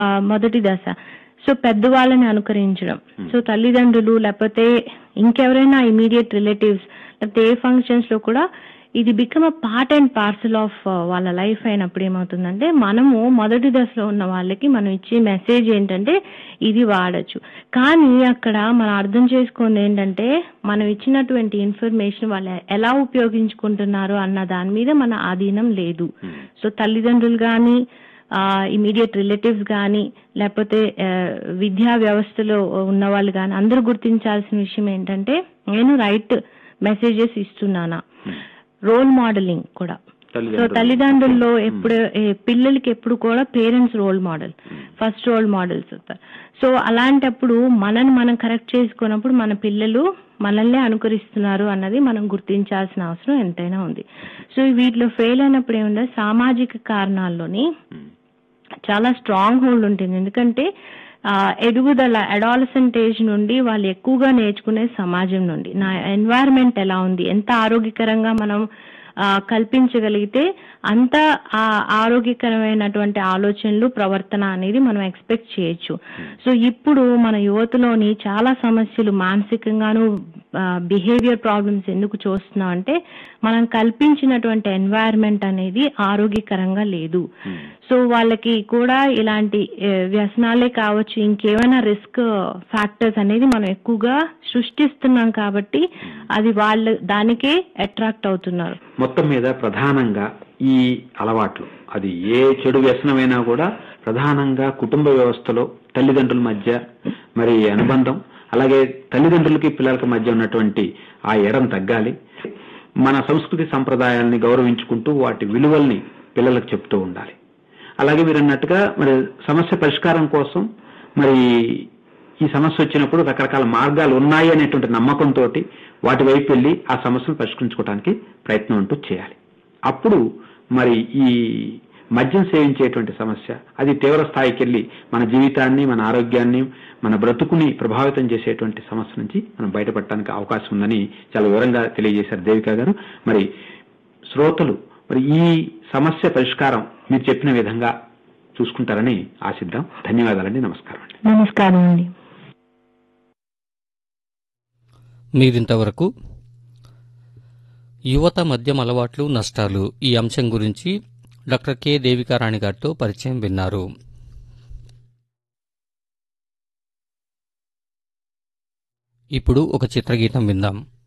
ఆ, మొదటి దశ సో పెద్దవాళ్ళని అనుకరించడం సో తల్లిదండ్రులు లేకపోతే ఇంకెవరైనా ఇమీడియట్ రిలేటివ్స్ లేకపోతే ఏ ఫంక్షన్స్ లో కూడా ఇది become a part and parcel of వాళ్ళ లైఫ్ అయినప్పుడు ఏమవుతుందంటే మనము మొదటి దశలో ఉన్న వాళ్ళకి మనం ఇచ్చే మెసేజ్ ఏంటంటే ఇది వాడచ్చు కానీ అక్కడ మనం అర్థం చేసుకుంది ఏంటంటే మనం ఇచ్చినటువంటి ఇన్ఫర్మేషన్ వాళ్ళు ఎలా ఉపయోగించుకుంటున్నారు అన్న దాని మీద మన ఆధీనం లేదు సో తల్లిదండ్రులు కానీ ఇమీడియట్ రిలేటివ్స్ కానీ లేకపోతే ఆ, విద్యా వ్యవస్థలో ఉన్న వాళ్ళు కానీ అందరూ గుర్తించాల్సిన విషయం ఏంటంటే నేను రైట్ మెసేజెస్ ఇస్తున్నానా రోల్ మోడలింగ్ కూడా సో తల్లిదండ్రులు. తల్లిదండ్రుల్లో ఎప్పుడు ఏ, పిల్లలకి ఎప్పుడు కూడా parents role model first role models అవుతారు సో అలాంటప్పుడు మనని మనం కరెక్ట్ చేసుకున్నప్పుడు మన పిల్లలు మనల్నే అనుకరిస్తున్నారు అన్నది మనం గుర్తించాల్సిన అవసరం ఎంతైనా ఉంది సో వీటిలో ఫెయిల్ అయినప్పుడు ఏముంది సామాజిక కారణాల్లోని చాలా స్ట్రాంగ్ హోల్డ్ ఉంటుంది ఎందుకంటే ఆ, ఎదుగుదల అడాలసెంట్ ఏజ్ నుండి వాళ్ళు ఎక్కువగా నేర్చుకునే సమాజం నుండి నా ఎన్వైరన్మెంట్ ఎలా ఉంది ఎంత ఆరోగ్యకరంగా మనం ఆ, కల్పించగలిగితే అంత ఆ ఆరోగ్యకరమైనటువంటి ఆలోచనలు ప్రవర్తన అనేది మనం ఎక్స్పెక్ట్ చేయొచ్చు సో ఇప్పుడు మన యువతలోని చాలా సమస్యలు మానసికంగాను బిహేవియర్ ప్రాబ్లమ్స్ ఎందుకు చూస్తున్నాం అంటే మనం కల్పించినటువంటి ఎన్వైరన్మెంట్ అనేది ఆరోగ్యకరంగా లేదు సో వాళ్ళకి కూడా ఇలాంటి ఏ, వ్యసనాలే కావచ్చు ఇంకేమైనా రిస్క్ ఫ్యాక్టర్స్ అనేది మనం ఎక్కువగా సృష్టిస్తున్నాం కాబట్టి అది వాళ్ళు దానికే అట్రాక్ట్ అవుతున్నారు మొత్తం మీద ప్రధానంగా ఈ అలవాట్లు అది ఏ చెడు వ్యసనమైనా కూడా ప్రధానంగా కుటుంబ వ్యవస్థలో తల్లిదండ్రుల మధ్య మరి అనుబంధం అలాగే తల్లిదండ్రులకి పిల్లలకి మధ్య ఉన్నటువంటి ఆ ఎడం తగ్గాలి మన సంస్కృతి సంప్రదాయాల్ని గౌరవించుకుంటూ వాటి విలువల్ని పిల్లలకు చెప్తూ ఉండాలి అలాగే మీరు అన్నట్టుగా మరి సమస్య పరిష్కారం కోసం మరి ఈ సమస్య వచ్చినప్పుడు రకరకాల మార్గాలు ఉన్నాయి అనేటువంటి నమ్మకంతో వాటి వైపు వెళ్ళి ఆ సమస్యను పరిష్కరించుకోవడానికి ప్రయత్నం అంటూ చేయాలి అప్పుడు మరి ఈ మద్యం సేవించేటువంటి సమస్య అది తీవ్ర స్థాయికి వెళ్ళి మన జీవితాన్ని మన ఆరోగ్యాన్ని మన బ్రతుకుని ప్రభావితం చేసేటువంటి సమస్య నుంచి మనం బయటపడటానికి అవకాశం ఉందని చాలా వివరంగా తెలియజేశారు దేవిక గారు మరి శ్రోతలు మరి ఈ సమస్య పరిష్కారం మీరు చెప్పిన విధంగా చూసుకుంటారని ఆశిద్దాం ధన్యవాదాలండి నమస్కారం అండి నమస్కారం అండి మీరింతవరకు యువత మద్యం అలవాట్లు నష్టాలు ఈ అంశం గురించి డాక్టర్ కె దేవికారాణి గారితో పరిచయం విన్నారు ఇప్పుడు ఒక చిత్రగీతం విందాం